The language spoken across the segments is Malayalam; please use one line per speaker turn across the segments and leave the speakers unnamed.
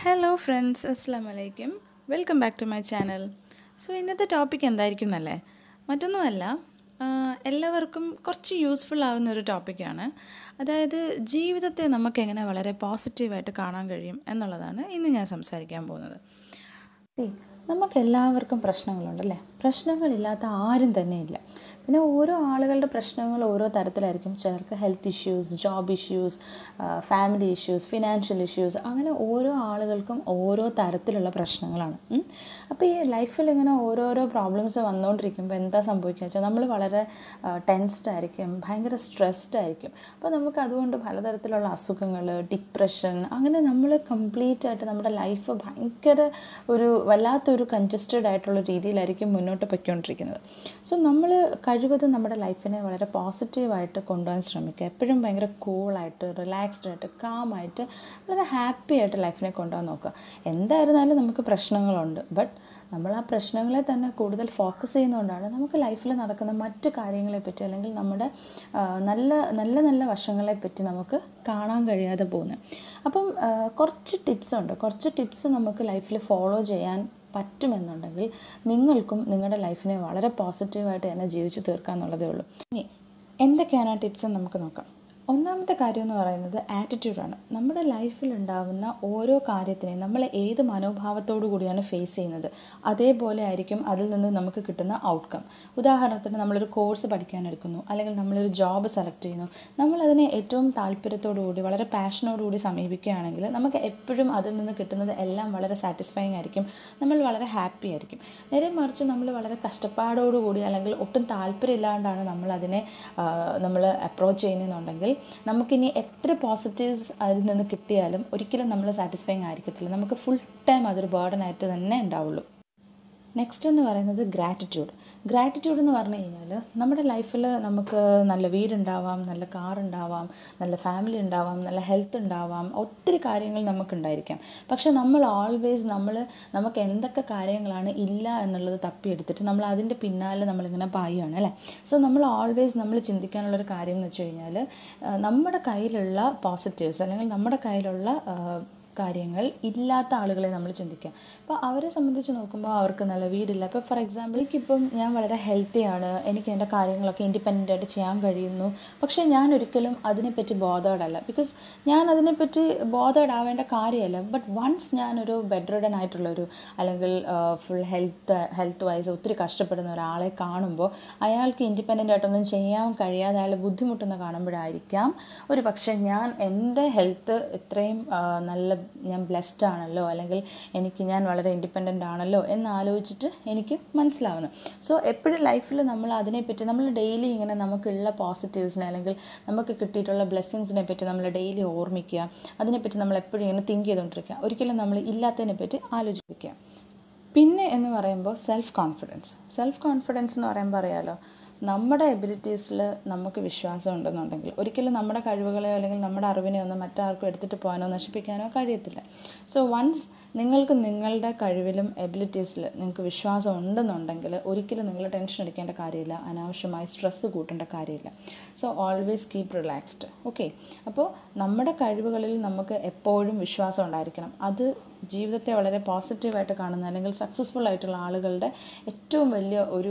ഹലോ ഫ്രണ്ട്സ് അസ്സാം വലൈക്കും welcome back to my channel so ഇന്നത്തെ ടോപ്പിക് എന്തായിരിക്കും എന്നല്ലേ മറ്റൊന്നുമല്ല ആഹ് എല്ലാവർക്കും കുറച്ച് യൂസ്ഫുൾ ആകുന്ന ഒരു ടോപ്പിക്കാണ് അതായത് ജീവിതത്തെ നമുക്ക് എങ്ങനെ വളരെ പോസിറ്റീവായിട്ട് കാണാൻ കഴിയും എന്നുള്ളതാണ് ഇന്ന് ഞാൻ സംസാരിക്കാൻ പോകുന്നത് See, നമുക്ക് എല്ലാവർക്കും പ്രശ്നങ്ങളുണ്ടല്ലേ പ്രശ്നങ്ങളില്ലാത്ത ആരും തന്നെ ഇല്ല പിന്നെ ഓരോ ആളുകളുടെ പ്രശ്നങ്ങൾ ഓരോ തരത്തിലായിരിക്കും ചിലർക്ക് health issues job issues family issues financial issues അങ്ങനെ ഓരോ ആളുകൾക്കും ഓരോ തരത്തിലുള്ള പ്രശ്നങ്ങളാണ് ഉം. അപ്പോൾ ഈ ലൈഫിൽ ഇങ്ങനെ ഓരോരോ പ്രോബ്ലംസ് വന്നുകൊണ്ടിരിക്കുമ്പോൾ എന്താ സംഭവിക്കുക വെച്ചാൽ നമ്മൾ വളരെ ടെൻസ്ഡ് ആയിരിക്കും ഭയങ്കര സ്ട്രെസ്ഡ് ആയിരിക്കും അപ്പോൾ നമുക്ക് അതുകൊണ്ട് പലതരത്തിലുള്ള അസുഖങ്ങൾ ഡിപ്രഷൻ അങ്ങനെ നമ്മൾ കംപ്ലീറ്റ് ആയിട്ട് നമ്മുടെ ലൈഫ് ഭയങ്കര ഒരു വല്ലാത്തൊരു കൺജസ്റ്റഡ് ആയിട്ടുള്ള രീതിയിലായിരിക്കും മുന്നോട്ട് പൊയ്ക്കൊണ്ടിരിക്കുന്നത് സോ നമ്മൾ കഴിവതും നമ്മുടെ ലൈഫിനെ വളരെ പോസിറ്റീവായിട്ട് കൊണ്ടുപോകാൻ ശ്രമിക്കുക എപ്പോഴും ഭയങ്കര കൂളായിട്ട് റിലാക്സ്ഡ് ആയിട്ട് കാമായിട്ട് വളരെ ഹാപ്പി ആയിട്ട് ലൈഫിനെ കൊണ്ടുപോകാൻ നോക്കുക എന്തായിരുന്നാലും നമുക്ക് പ്രശ്നങ്ങളുണ്ട് ബട്ട് നമ്മൾ ആ പ്രശ്നങ്ങളെ തന്നെ കൂടുതൽ ഫോക്കസ് ചെയ്യുന്നതുകൊണ്ടാണ് നമുക്ക് ലൈഫിൽ നടക്കുന്ന മറ്റ് കാര്യങ്ങളെ പറ്റി അല്ലെങ്കിൽ നമ്മുടെ ആ, നല്ല നല്ല നല്ല വശങ്ങളെ പറ്റി നമുക്ക് കാണാൻ കഴിയാതെ പോകുന്നത് അപ്പം ആ, കുറച്ച് ടിപ്സ് ഉണ്ട് കുറച്ച് ടിപ്സ് നമുക്ക് ലൈഫിൽ ഫോളോ ചെയ്യാൻ പറ്റുമെന്നുണ്ടെങ്കിൽ നിങ്ങൾക്കും നിങ്ങളുടെ ലൈഫിനെ വളരെ പോസിറ്റീവായിട്ട് തന്നെ ജീവിച്ചു തീർക്കാമെന്നുള്ളതേ ഉള്ളൂ ഇനി എന്തൊക്കെയാണ് ആ ടിപ്സ് എന്ന് നമുക്ക് നോക്കാം ഒന്നാമത്തെ കാര്യം എന്ന് പറയുന്നത് ആറ്റിറ്റ്യൂഡാണ് നമ്മുടെ ലൈഫിൽ ഉണ്ടാകുന്ന ഓരോ കാര്യത്തിനെയും നമ്മൾ ഏത് മനോഭാവത്തോടു കൂടിയാണ് ഫേസ് ചെയ്യുന്നത് അതേപോലെ ആയിരിക്കും അതിൽ നിന്ന് നമുക്ക് കിട്ടുന്ന ഔട്ട്കം ഉദാഹരണത്തിന് നമ്മളൊരു കോഴ്സ് പഠിക്കാൻ എടുക്കുന്നു അല്ലെങ്കിൽ നമ്മളൊരു ജോബ് സെലക്ട് ചെയ്യുന്നു നമ്മളതിനെ ഏറ്റവും താല്പര്യത്തോടു കൂടി വളരെ പാഷനോടു കൂടി സമീപിക്കുകയാണെങ്കിൽ നമുക്ക് എപ്പോഴും അതിൽ നിന്ന് കിട്ടുന്നത് എല്ലാം വളരെ സാറ്റിസ്ഫൈങ് ആയിരിക്കും നമ്മൾ വളരെ ഹാപ്പി ആയിരിക്കും നേരെ മറിച്ച് നമ്മൾ വളരെ കഷ്ടപ്പാടോടുകൂടി അല്ലെങ്കിൽ ഒട്ടും താല്പര്യമില്ലാണ്ടാണ് നമ്മൾ അതിനെ നമ്മൾ അപ്രോച്ച് ചെയ്യുന്നതെന്നുണ്ടെങ്കിൽ നമുക്കിനി എത്ര പോസിറ്റീവ്സ് അതിൽ നിന്ന് കിട്ടിയാലും ഒരിക്കലും നമ്മൾ സാറ്റിസ്ഫൈങ് ആയിരിക്കത്തില്ല നമുക്ക് ഫുൾ ടൈം അതൊരു ബേർഡനായിട്ട് തന്നെ ഉണ്ടാവുള്ളൂ നെക്സ്റ്റ് എന്ന് പറയുന്നത് ഗ്രാറ്റിറ്റ്യൂഡ് ഗ്രാറ്റിറ്റ്യൂഡ് എന്ന് പറഞ്ഞു കഴിഞ്ഞാൽ നമ്മുടെ ലൈഫിൽ നമുക്ക് നല്ല വീടുണ്ടാവാം നല്ല കാർ ഉണ്ടാവാം നല്ല ഫാമിലി ഉണ്ടാവാം നല്ല ഹെൽത്ത് ഉണ്ടാവാം ഒത്തിരി കാര്യങ്ങൾ നമുക്കുണ്ടായിരിക്കാം പക്ഷെ നമ്മൾ ഓൾവേസ് നമ്മൾ നമുക്ക് എന്തൊക്കെ കാര്യങ്ങളാണ് ഇല്ല എന്നുള്ളത് തപ്പിയെടുത്തിട്ട് നമ്മൾ അതിൻ്റെ പിന്നാലെ നമ്മളിങ്ങനെ പായുകയാണ് അല്ലേ സോ നമ്മൾ ഓൾവേസ് നമ്മൾ ചിന്തിക്കാനുള്ളൊരു കാര്യം എന്ന് വെച്ച് കഴിഞ്ഞാൽ ആ, നമ്മുടെ കയ്യിലുള്ള പോസിറ്റീവ്സ് അല്ലെങ്കിൽ നമ്മുടെ കയ്യിലുള്ള ആ, കാര്യങ്ങൾ ഇല്ലാത്ത ആളുകളെ നമ്മൾ ചിന്തിക്കുക അപ്പോൾ അവരെ സംബന്ധിച്ച് നോക്കുമ്പോൾ അവർക്ക് നല്ല വീടില്ല ഇപ്പോൾ ഫോർ എക്സാമ്പിൾ എനിക്കിപ്പം ഞാൻ വളരെ ഹെൽത്തിയാണ് എനിക്ക് എൻ്റെ കാര്യങ്ങളൊക്കെ ഇൻഡിപെൻഡൻ്റ് ആയിട്ട് ചെയ്യാൻ കഴിയുന്നു പക്ഷേ ഞാൻ ഒരിക്കലും അതിനെപ്പറ്റി ബോധേഡല്ല ബിക്കോസ് ഞാൻ അതിനെപ്പറ്റി ബോധേഡ് ആവേണ്ട കാര്യമല്ല ബട്ട് വൺസ് ഞാനൊരു ബെഡ് റിഡൻ ആയിട്ടുള്ളൊരു അല്ലെങ്കിൽ ഫുൾ ഹെൽത്ത് ഹെൽത്ത് വൈസ് ഒത്തിരി കഷ്ടപ്പെടുന്ന ഒരാളെ കാണുമ്പോൾ അയാൾക്ക് ഇൻഡിപെൻഡൻ്റ് ആയിട്ടൊന്നും ചെയ്യാൻ കഴിയാതെ അയാൾ ബുദ്ധിമുട്ടുന്ന കാണുമ്പോഴായിരിക്കാം ഒരു പക്ഷേ ഞാൻ എൻ്റെ ഹെൽത്ത് ഇത്രയും ആ, നല്ല ഞാൻ ബ്ലെസ്ഡ് ആണല്ലോ അല്ലെങ്കിൽ എനിക്ക് ഞാൻ വളരെ ഇൻഡിപെൻഡൻ്റ് ആണല്ലോ എന്ന് ആലോചിച്ചിട്ട് എനിക്ക് മനസ്സിലാവുന്നത് സോ എപ്പോഴും ലൈഫിൽ നമ്മൾ അതിനെപ്പറ്റി നമ്മൾ ഡെയിലി ഇങ്ങനെ നമുക്കുള്ള പോസിറ്റീവ്സിനെ അല്ലെങ്കിൽ നമുക്ക് കിട്ടിയിട്ടുള്ള ബ്ലെസ്സിങ്സിനെ പറ്റി നമ്മൾ ഡെയിലി ഓർമ്മിക്കുക അതിനെപ്പറ്റി നമ്മൾ എപ്പോഴും ഇങ്ങനെ തിങ്ക് ചെയ്തുകൊണ്ടിരിക്കുക ഒരിക്കലും നമ്മൾ ഇല്ലാത്തതിനെ പറ്റി ആലോചിക്കുക പിന്നെ എന്ന് പറയുമ്പോൾ സെൽഫ് കോൺഫിഡൻസ് സെൽഫ് കോൺഫിഡൻസ് എന്ന് പറയുമ്പോൾ അറിയാലോ നമ്മുടെ എബിലിറ്റീസിൽ നമുക്ക് വിശ്വാസം ഉണ്ടെന്നുണ്ടെങ്കിൽ ഒരിക്കലും നമ്മുടെ കഴിവുകളെയോ അല്ലെങ്കിൽ നമ്മുടെ അറിവിനെയോ ഒന്നും മറ്റാർക്കും എടുത്തിട്ട് പോകാനോ നശിപ്പിക്കാനോ കഴിയത്തില്ല സോ വൺസ് നിങ്ങൾക്ക് നിങ്ങളുടെ കഴിവിലും എബിലിറ്റീസിൽ നിങ്ങൾക്ക് വിശ്വാസം ഉണ്ടെന്നുണ്ടെങ്കിൽ ഒരിക്കലും നിങ്ങൾ ടെൻഷൻ അടിക്കേണ്ട കാര്യമില്ല അനാവശ്യമായി സ്ട്രെസ്സ് കൂട്ടേണ്ട കാര്യമില്ല so always keep relaxed okay അപ്പോൾ നമ്മുടെ കഴിവുകളിൽ നമുക്ക് എപ്പോഴും വിശ്വാസം ഉണ്ടായിരിക്കണം അത് ജീവിതത്തെ വളരെ പോസിറ്റീവായിട്ട് കാണുന്ന അല്ലെങ്കിൽ സക്സസ്ഫുൾ ആയിട്ടുള്ള ആളുകളുടെ ഏറ്റവും വലിയ ഒരു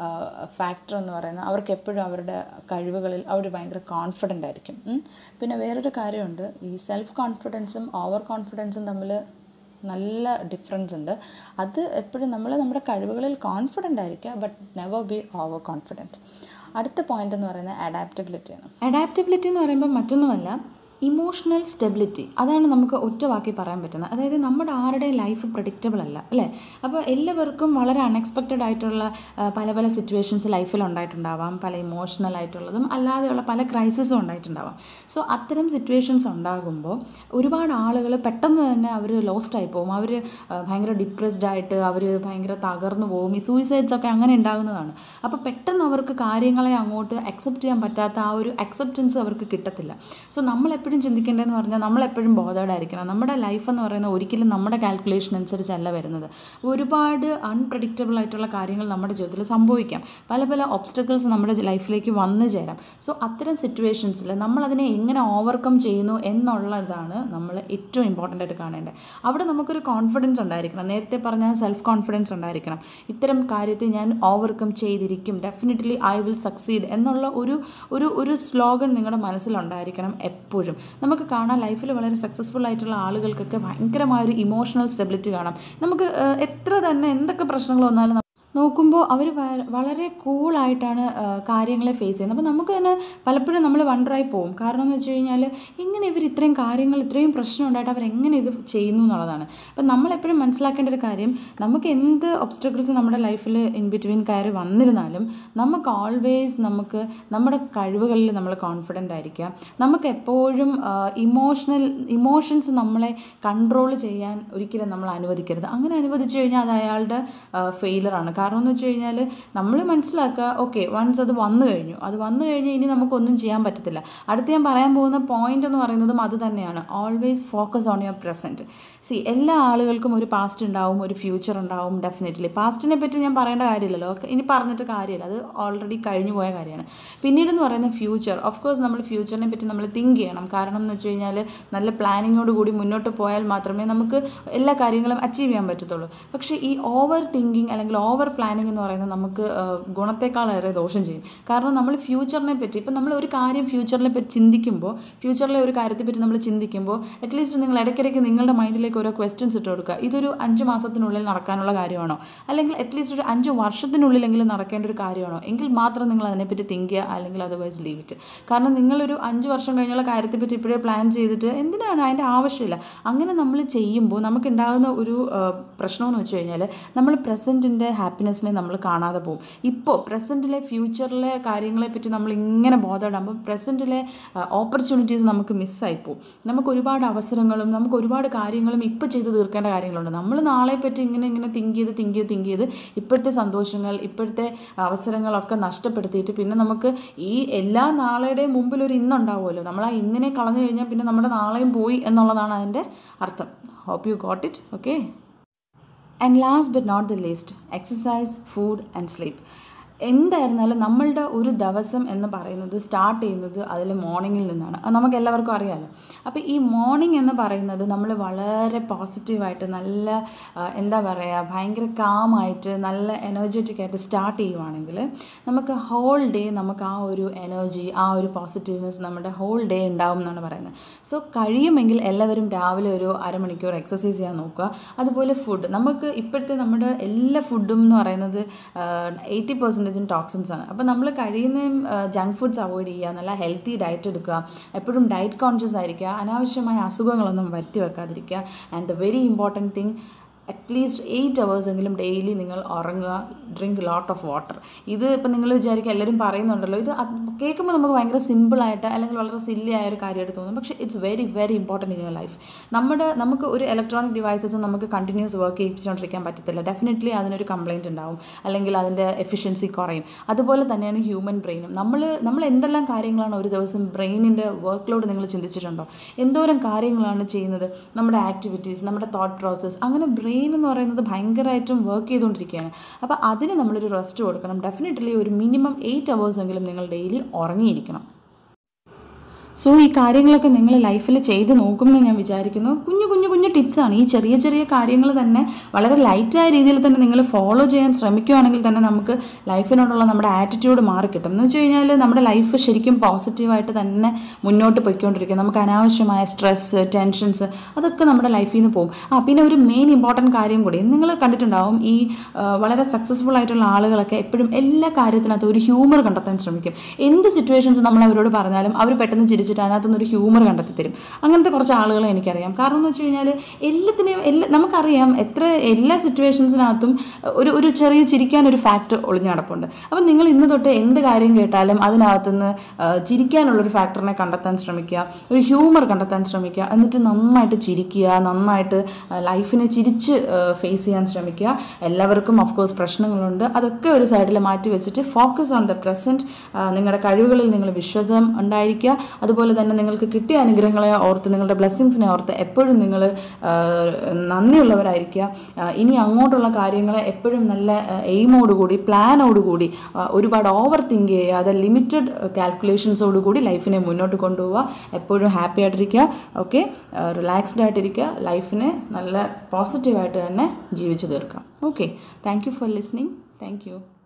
ഫാക്ടർ എന്ന് പറയുന്നത് അവർക്ക് എപ്പോഴും അവരുടെ കഴിവുകളിൽ അവർ ഭയങ്കര കോൺഫിഡൻ്റ് ആയിരിക്കും ഉം. പിന്നെ വേറൊരു കാര്യമുണ്ട് ഈ സെൽഫ് കോൺഫിഡൻസും ഓവർ കോൺഫിഡൻസും തമ്മിൽ നല്ല ഡിഫറൻസ് ഉണ്ട് അത് എപ്പോഴും നമ്മൾ നമ്മുടെ കഴിവുകളിൽ കോൺഫിഡൻ്റ് ആയിരിക്കുക but never be overconfident അടുത്ത പോയിന്റ് എന്ന് പറയുന്നത് അഡാപ്റ്റബിലിറ്റിയാണ് അഡാപ്റ്റബിലിറ്റി എന്ന് പറയുമ്പോൾ മറ്റൊന്നുമല്ല ഇമോഷണൽ സ്റ്റെബിലിറ്റി അതാണ് നമുക്ക് ഒറ്റ വാക്കി പറയാൻ പറ്റുന്നത് അതായത് നമ്മുടെ ആരുടെയും ലൈഫ് പ്രഡിക്റ്റബിൾ അല്ല അല്ലേ അപ്പോൾ എല്ലാവർക്കും വളരെ അൺഎക്സ്പെക്റ്റഡ് ആയിട്ടുള്ള ആ, പല പല സിറ്റുവേഷൻസ് ലൈഫിൽ ഉണ്ടായിട്ടുണ്ടാവാം പല ഇമോഷണൽ ആയിട്ടുള്ളതും അല്ലാതെയുള്ള പല ക്രൈസിസും ഉണ്ടായിട്ടുണ്ടാവാം സോ അത്തരം സിറ്റുവേഷൻസ് ഉണ്ടാകുമ്പോൾ ഒരുപാട് ആളുകൾ പെട്ടെന്ന് തന്നെ അവർ ലോസ്റ്റ് ആയി പോകും അവർ ഭയങ്കര ഡിപ്രസ്ഡ് ആയിട്ട് അവർ ഭയങ്കര തകർന്നു പോകും ഈ സൂയിസൈഡ്സ് ഒക്കെ അങ്ങനെ ഉണ്ടാകുന്നതാണ് അപ്പോൾ പെട്ടെന്ന് അവർക്ക് കാര്യങ്ങളെ അങ്ങോട്ട് അക്സെപ്റ്റ് ചെയ്യാൻ പറ്റാത്ത ആ ഒരു അക്സെപ്റ്റൻസ് അവർക്ക് കിട്ടത്തില്ല സോ നമ്മൾ എപ്പോഴും എപ്പോഴും ചിന്തിക്കേണ്ടതെന്ന് പറഞ്ഞാൽ നമ്മളെപ്പോഴും ബോധേഡായിരിക്കണം നമ്മുടെ ലൈഫ് എന്ന് പറയുന്നത് ഒരിക്കലും നമ്മുടെ കാൽക്കുലേഷൻ അനുസരിച്ചല്ല വരുന്നത് ഒരുപാട് അൺപ്രഡിക്റ്റബിൾ ആയിട്ടുള്ള കാര്യങ്ങൾ നമ്മുടെ ജീവിതത്തിൽ സംഭവിക്കാം പല പല ഒബ്സ്റ്റക്കിൾസ് നമ്മുടെ ലൈഫിലേക്ക് വന്നു ചേരാം സോ അത്തരം സിറ്റുവേഷൻസിൽ നമ്മളതിനെ എങ്ങനെ ഓവർകം ചെയ്യുന്നു എന്നുള്ളതാണ് നമ്മൾ ഏറ്റവും ഇമ്പോർട്ടൻ്റ് ആയിട്ട് കാണേണ്ടത് അവിടെ നമുക്കൊരു കോൺഫിഡൻസ് ഉണ്ടായിരിക്കണം നേരത്തെ പറഞ്ഞ സെൽഫ് കോൺഫിഡൻസ് ഉണ്ടായിരിക്കണം ഇത്തരം കാര്യത്തെ ഞാൻ ഓവർകം ചെയ്തിരിക്കും ഡെഫിനറ്റ്ലി ഐ വിൽ സക്സീഡ് എന്നുള്ള ഒരു ഒരു ഒരു സ്ലോഗൻ നിങ്ങളുടെ മനസ്സിലുണ്ടായിരിക്കണം എപ്പോഴും നമുക്ക് കാണാം ലൈഫിൽ വളരെ സക്സസ്ഫുൾ ആയിട്ടുള്ള ആളുകൾക്കൊക്കെ ഭയങ്കരമായൊരു ഇമോഷണൽ സ്റ്റെബിലിറ്റി കാണാം നമുക്ക് ഏഹ്, എത്ര തന്നെ എന്തൊക്കെ പ്രശ്നങ്ങൾ വന്നാലും നോക്കുമ്പോൾ അവർ വളരെ കൂളായിട്ടാണ് കാര്യങ്ങളെ ഫേസ് ചെയ്യുന്നത് അപ്പോൾ നമുക്ക് തന്നെ പലപ്പോഴും നമ്മൾ വണ്ടറായി പോകും കാരണം എന്ന് വെച്ച് കഴിഞ്ഞാൽ എങ്ങനെ ഇവർ ഇത്രയും കാര്യങ്ങൾ ഇത്രയും പ്രശ്നം ഉണ്ടായിട്ട് അവർ എങ്ങനെ ഇത് ചെയ്യുന്നു എന്നുള്ളതാണ് അപ്പം നമ്മളെപ്പോഴും മനസ്സിലാക്കേണ്ട ഒരു കാര്യം നമുക്ക് എന്ത് ഒബ്സ്റ്റക്കിൾസ് നമ്മുടെ ലൈഫിൽ ഇൻ ബിറ്റ്വീൻ കയറി വന്നിരുന്നാലും നമുക്ക് ഓൾവേസ് നമുക്ക് നമ്മുടെ കഴിവുകളിൽ നമ്മൾ കോൺഫിഡൻ്റ് ആയിരിക്കുക നമുക്ക് എപ്പോഴും ഇമോഷണൽ ഇമോഷൻസ് നമ്മളെ കൺട്രോൾ ചെയ്യാൻ ഒരിക്കലും നമ്മൾ അനുവദിക്കരുത് അങ്ങനെ അനുവദിച്ചു കഴിഞ്ഞാൽ അത് അയാളുടെ ഫെയിലറാണ് കാരണം എന്ന് വെച്ച് കഴിഞ്ഞാൽ നമ്മൾ മനസ്സിലാക്കുക ഓക്കെ വൺസ് അത് വന്നു കഴിഞ്ഞു അത് വന്നു കഴിഞ്ഞാൽ ഇനി നമുക്കൊന്നും ചെയ്യാൻ പറ്റത്തില്ല അടുത്ത് ഞാൻ പറയാൻ പോകുന്ന പോയിന്റ് എന്ന് പറയുന്നതും അത് തന്നെയാണ് always focus on your present സി എല്ലാ ആളുകൾക്കും ഒരു പാസ്റ്റ് ഉണ്ടാവും ഒരു ഫ്യൂച്ചർ ഉണ്ടാവും ഡെഫിനറ്റ്ലി പാസ്റ്റിനെ പറ്റി ഞാൻ പറയേണ്ട കാര്യമില്ലല്ലോ ഇനി പറഞ്ഞിട്ട് കാര്യമില്ല അത് ഓൾറെഡി കഴിഞ്ഞു പോയ കാര്യമാണ് പിന്നീട് എന്ന് പറയുന്ന ഫ്യൂച്ചർ ഓഫ് കോഴ്സ് നമ്മൾ ഫ്യൂച്ചറിനെ പറ്റി നമ്മൾ തിങ്ക് ചെയ്യണം കാരണം എന്ന് വെച്ച് കഴിഞ്ഞാൽ നല്ല പ്ലാനിങ്ങോട് കൂടി മുന്നോട്ട് പോയാൽ മാത്രമേ നമുക്ക് എല്ലാ കാര്യങ്ങളും അച്ചീവ് ചെയ്യാൻ പറ്റത്തുള്ളൂ പക്ഷേ ഈ ഓവർ തിങ്കിങ് അല്ലെങ്കിൽ ഓവർ പ്ലാനിങ് എന്ന് പറയുന്നത് നമുക്ക് ആ, ഗുണത്തെക്കാളേറെ ദോഷം ചെയ്യും കാരണം നമ്മൾ ഫ്യൂച്ചറിനെ പറ്റി ഇപ്പം നമ്മൾ ഒരു കാര്യം ഫ്യൂച്ചറിനെ പറ്റി ചിന്തിക്കുമ്പോൾ ഫ്യൂച്ചറിലെ ഒരു കാര്യത്തെ പറ്റി നമ്മൾ ചിന്തിക്കുമ്പോൾ അറ്റ്ലീസ്റ്റ് നിങ്ങൾ ഇടയ്ക്കിടയ്ക്ക് നിങ്ങളുടെ മൈൻഡിലേക്ക് ഓരോ ക്വസ്റ്റ്യൻസ് ഇട്ട് കൊടുക്കുക ഇതൊരു അഞ്ച് മാസത്തിനുള്ളിൽ നടക്കാനുള്ള കാര്യമാണോ അല്ലെങ്കിൽ അറ്റ്ലീസ്റ്റ് ഒരു അഞ്ച് വർഷത്തിനുള്ളിലെങ്കിലും നടക്കേണ്ട ഒരു കാര്യമാണോ എങ്കിൽ മാത്രം നിങ്ങൾ അതിനെപ്പറ്റി തിങ്ക് ചെയ്യുക അല്ലെങ്കിൽ അതർവൈസ് ലീവ് ഇറ്റ് കാരണം നിങ്ങളൊരു അഞ്ച് വർഷം കഴിഞ്ഞുള്ള കാര്യത്തെപ്പറ്റി ഇപ്പോഴേ പ്ലാൻ ചെയ്തിട്ട് എന്തിനാണ് അതിൻ്റെ ആവശ്യമില്ല അങ്ങനെ നമ്മൾ ചെയ്യുമ്പോൾ നമുക്കുണ്ടാകുന്ന ഒരു ആ, പ്രശ്നമെന്ന് വെച്ച് കഴിഞ്ഞാൽ നമ്മൾ പ്രസൻറ്റിൻ്റെ ഹാപ്പിനെസ്സിനെ നമ്മൾ കാണാതെ പോകും ഇപ്പോൾ പ്രസൻറ്റിലെ ഫ്യൂച്ചറിലെ കാര്യങ്ങളെപ്പറ്റി നമ്മൾ ഇങ്ങനെ ബോധമിടുമ്പോൾ പ്രസൻറ്റിലെ ഓപ്പർച്യൂണിറ്റീസ് നമുക്ക് മിസ്സായി പോകും നമുക്ക് ഒരുപാട് അവസരങ്ങളും നമുക്ക് ഒരുപാട് കാര്യങ്ങളും ഇപ്പോൾ ചെയ്ത് തീർക്കേണ്ട കാര്യങ്ങളുണ്ട് നമ്മൾ നാളെ പറ്റി ഇങ്ങനെ ഇങ്ങനെ തിങ്ക് ചെയ്ത് തിങ്ക് ചെയ്ത് തിങ്ക് ചെയ്ത് ഇപ്പോഴത്തെ സന്തോഷങ്ങൾ ഇപ്പോഴത്തെ അവസരങ്ങളൊക്കെ നഷ്ടപ്പെടുത്തിയിട്ട് പിന്നെ നമുക്ക് ഈ എല്ലാ നാളെയുടെയും മുമ്പിൽ ഒരു ഇന്നുണ്ടാവുമല്ലോ നമ്മൾ ആ ഇന്നിനെ കളഞ്ഞു കഴിഞ്ഞാൽ പിന്നെ നമ്മുടെ നാളെയും പോയി എന്നുള്ളതാണ് അതിൻ്റെ അർത്ഥം hope you got it okay and last but not the least exercise food and sleep എന്തായിരുന്നാലും നമ്മളുടെ ഒരു ദിവസം എന്ന് പറയുന്നത് സ്റ്റാർട്ട് ചെയ്യുന്നത് അതിൽ മോർണിംഗിൽ നിന്നാണ് അത് നമുക്ക് എല്ലാവർക്കും അറിയാമല്ലോ അപ്പോൾ ഈ മോർണിംഗ് എന്ന് പറയുന്നത് നമ്മൾ വളരെ പോസിറ്റീവായിട്ട് നല്ല ആ, എന്താ പറയുക ഭയങ്കര കാമായിട്ട് നല്ല എനർജറ്റിക് ആയിട്ട് സ്റ്റാർട്ട് ചെയ്യുവാണെങ്കിൽ നമുക്ക് ഹോൾ ഡേ നമുക്ക് ആ ഒരു എനർജി ആ ഒരു പോസിറ്റീവ്നെസ് നമ്മുടെ ഹോൾ ഡേ ഉണ്ടാവും എന്നാണ് പറയുന്നത് സോ കഴിയുമെങ്കിൽ എല്ലാവരും രാവിലെ ഒരു അരമണിക്കൂർ എക്സസൈസ് ചെയ്യാൻ നോക്കുക അതുപോലെ ഫുഡ് നമുക്ക് ഇപ്പോഴത്തെ നമ്മുടെ എല്ലാ ഫുഡും എന്ന് പറയുന്നത് എയ്റ്റി പെർസെൻറ്റേജും ടോക്സിൻസ് ആണ് അപ്പോൾ നമ്മൾ കഴിയുന്നതും ജങ്ക് ഫുഡ്സ് അവോയ്ഡ് ചെയ്യുക നല്ല ഹെൽത്തി ഡയറ്റ് എടുക്കുക എപ്പോഴും ഡയറ്റ് കോൺഷ്യസ് ആയിരിക്കുക അനാവശ്യമായ അസുഖങ്ങളൊന്നും വരുത്തി വെക്കാതിരിക്കുക and the very important thing at least eight എങ്കിലും ഡെയിലി നിങ്ങൾ ഉറങ്ങുക ഡ്രിങ്ക് ലോട്ട് ഓഫ് വാട്ടർ ഇത് ഇപ്പം നിങ്ങൾ വിചാരിക്കുക എല്ലാവരും പറയുന്നുണ്ടല്ലോ ഇത് അത് കേൾക്കുമ്പോൾ നമുക്ക് ഭയങ്കര സിമ്പിളായിട്ട് അല്ലെങ്കിൽ വളരെ സില്ലി ആയ ഒരു കാര്യമായിട്ട് തോന്നും പക്ഷേ it's very very important in your life നമ്മുടെ നമുക്ക് ഒരു ഇലക്ട്രോണിക് ഡിവൈസസ് നമുക്ക് കണ്ടിന്യൂസ് വർക്ക് ചെയ്യിപ്പിച്ചുകൊണ്ടിരിക്കാൻ പറ്റത്തില്ല ഡെഫിനറ്റ്ലി അതിനൊരു കംപ്ലയിൻറ്റ് ഉണ്ടാവും അല്ലെങ്കിൽ അതിൻ്റെ എഫിഷ്യൻസി കുറയും അതുപോലെ തന്നെയാണ് ഹ്യൂമൻ ബ്രെയിനും നമ്മൾ നമ്മൾ എന്തെല്ലാം കാര്യങ്ങളാണ് ഒരു ദിവസം ബ്രെയിനിൻ്റെ വർക്ക് ലോഡ് നിങ്ങൾ ചിന്തിച്ചിട്ടുണ്ടോ എന്തോരം കാര്യങ്ങളാണ് ചെയ്യുന്നത് നമ്മുടെ ആക്ടിവിറ്റീസ് നമ്മുടെ തോട്ട് പ്രോസസ്സ് അങ്ങനെ ബ്രെയിൻ എന്ന് പറയുന്നത് ഭയങ്കരമായിട്ടും വർക്ക് ചെയ്തുകൊണ്ടിരിക്കുകയാണ് അപ്പോൾ അതിന് നമ്മളൊരു റെസ്റ്റ് കൊടുക്കണം ഡെഫിനറ്റ്ലി ഒരു മിനിമം എയ്റ്റ് അവേഴ്സ് എങ്കിലും നിങ്ങൾ ഡെയിലി ഉറങ്ങിയിരിക്കണം സോ ഈ കാര്യങ്ങളൊക്കെ നിങ്ങൾ ലൈഫിൽ ചെയ്ത് നോക്കുമെന്ന് ഞാൻ വിചാരിക്കുന്നു കുഞ്ഞു കുഞ്ഞു കുഞ്ഞു ടിപ്സാണ് ഈ ചെറിയ ചെറിയ കാര്യങ്ങൾ തന്നെ വളരെ ലൈറ്റായ രീതിയിൽ തന്നെ നിങ്ങൾ ഫോളോ ചെയ്യാൻ ശ്രമിക്കുകയാണെങ്കിൽ തന്നെ നമുക്ക് ലൈഫിനോടുള്ള നമ്മുടെ ആറ്റിറ്റ്യൂഡ് മാറിക്കിട്ടും എന്ന് വെച്ച് കഴിഞ്ഞാൽ നമ്മുടെ ലൈഫ് ശരിക്കും പോസിറ്റീവായിട്ട് തന്നെ മുന്നോട്ട് പോയിക്കൊണ്ടിരിക്കും നമുക്ക് അനാവശ്യമായ സ്ട്രെസ്സ് ടെൻഷൻസ് അതൊക്കെ നമ്മുടെ ലൈഫിൽ നിന്ന് പോകും ആ പിന്നെ ഒരു മെയിൻ ഇമ്പോർട്ടൻറ്റ് കാര്യം കൂടി നിങ്ങൾ കണ്ടിട്ടുണ്ടാവും ഈ ആ, വളരെ സക്സസ്ഫുൾ ആയിട്ടുള്ള ആളുകളൊക്കെ എപ്പോഴും എല്ലാ കാര്യത്തിനകത്തും ഒരു ഹ്യൂമർ കണ്ടെത്താൻ ശ്രമിക്കും എന്ത് സിറ്റുവേഷൻസ് നമ്മൾ അവരോട് പറഞ്ഞാലും അവർ പെട്ടെന്ന് ചിരിച്ചിട്ട് അതിനകത്തുനിന്ന് ഒരു ഹ്യൂമർ കണ്ടെത്തി തരും അങ്ങനത്തെ കുറച്ച് ആളുകളെ എനിക്കറിയാം കാരണം എന്ന് വെച്ച് കഴിഞ്ഞാൽ എല്ലാത്തിനെയും എല്ലാ നമുക്കറിയാം എത്ര എല്ലാ സിറ്റുവേഷൻസിനകത്തും ഒരു ഒരു ചെറിയ ചിരിക്കാൻ ഒരു ഫാക്ട് ഒളിഞ്ഞു കിടപ്പുണ്ട് അപ്പം നിങ്ങൾ ഇന്ന് തൊട്ട് എന്ത് കാര്യം കേട്ടാലും അതിനകത്തുനിന്ന് ആ, ചിരിക്കാനുള്ളൊരു ഫാക്ടറിനെ കണ്ടെത്താൻ ശ്രമിക്കുക ഒരു ഹ്യൂമർ കണ്ടെത്താൻ ശ്രമിക്കുക എന്നിട്ട് നന്നായിട്ട് ചിരിക്കുക നന്നായിട്ട് ലൈഫിനെ ചിരിച്ച് ഫേസ് ചെയ്യാൻ ശ്രമിക്കുക എല്ലാവർക്കും ഓഫ് കോഴ്സ് പ്രശ്നങ്ങളുണ്ട് അതൊക്കെ ഒരു സൈഡിൽ മാറ്റി വെച്ചിട്ട് ഫോക്കസ് ഓൺ ദ പ്രസൻറ്റ് നിങ്ങളുടെ കഴിവുകളിൽ നിങ്ങൾ വിശ്വാസം ഉണ്ടായിരിക്കുക അതുപോലെ തന്നെ നിങ്ങൾക്ക് കിട്ടിയ അനുഗ്രഹങ്ങളെ ഓർത്ത് നിങ്ങളുടെ ബ്ലെസ്സിങ്സിനെ ഓർത്ത് എപ്പോഴും നിങ്ങൾ നന്ദിയുള്ളവരായിരിക്കുക ആ, ഇനി അങ്ങോട്ടുള്ള കാര്യങ്ങളെ എപ്പോഴും നല്ല എയിമോടുകൂടി പ്ലാനോടുകൂടി ആ, ഒരുപാട് ഓവർ തിങ്ക് ചെയ്യാതെ ലിമിറ്റഡ് കാൽക്കുലേഷൻസോടുകൂടി ലൈഫിനെ മുന്നോട്ട് കൊണ്ടുപോവുക എപ്പോഴും ഹാപ്പി ആയിട്ടിരിക്കുക ഓക്കെ റിലാക്സ്ഡ് ആയിട്ടിരിക്കുക ലൈഫിനെ നല്ല പോസിറ്റീവായിട്ട് തന്നെ ജീവിച്ചു തീർക്കാം okay thank you for listening thank U